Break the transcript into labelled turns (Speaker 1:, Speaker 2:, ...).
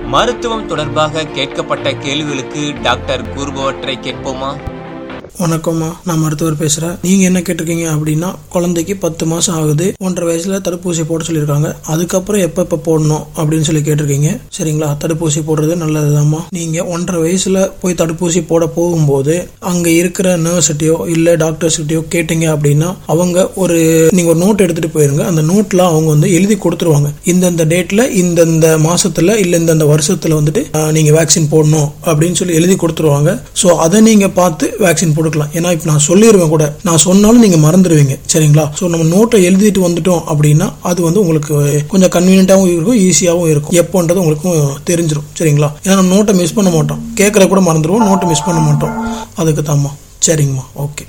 Speaker 1: மருத்துவம் தொடர்பாக கேட்கப்பட்ட கேள்விகளுக்கு டாக்டர் கூறுபவற்றை கேட்போமா
Speaker 2: வணக்கம்மா நான் மருத்துவர் பேசுறேன் நீங்க என்ன கேட்டிருக்கீங்க அப்படின்னா குழந்தைக்கு பத்து மாசம் ஆகுது ஒன்றரை வயசுல தடுப்பூசி போட சொல்லியிருக்காங்க அதுக்கப்புறம் எப்ப எப்ப போடணும் அப்படின்னு சொல்லி கேட்டிருக்கீங்க சரிங்களா தடுப்பூசி போடுறது நல்லதுதாம்மா நீங்க ஒன்றரை வயசுல போய் தடுப்பூசி போட போகும்போது அங்க இருக்கிற நர்ஸ்கிட்டயோ இல்ல டாக்டர்ஸ்கிட்டயோ கேட்டீங்க அப்படின்னா அவங்க ஒரு நீங்க ஒரு நோட் எடுத்துட்டு போயிருங்க அந்த நோட்ல அவங்க வந்து எழுதி கொடுத்துருவாங்க இந்தந்த டேட்ல இந்தந்த மாசத்துல இல்ல இந்தந்த வருஷத்துல வந்துட்டு ஆஹ், நீங்க வேக்சின் போடணும் அப்படின்னு சொல்லி எழுதி கொடுத்துருவாங்க ஸோ அதை நீங்க பார்த்து வேக்சின் போட்டுக்கலாம் ஏன்னா இப்போ நான் சொல்லிடுவேன் கூட நான் சொன்னாலும் நீங்க மறந்துடுவீங்க சரிங்களா ஸோ நம்ம நோட்டை எழுதிட்டு வந்துட்டோம் அப்படின்னா அது வந்து உங்களுக்கு கொஞ்சம் கன்வீனியன்ட்டாகவும் இருக்கும் ஈஸியாகவும் இருக்கும் எப்போன்றது உங்களுக்கும் தெரிஞ்சிடும் சரிங்களா ஏன்னா நம்ம நோட்டை மிஸ் பண்ண மாட்டோம் கேட்கற கூட மறந்துடுவோம் நோட்டை மிஸ் பண்ண மாட்டோம் அதுக்கு தாம்மா சரிங்கம்மா ஓகே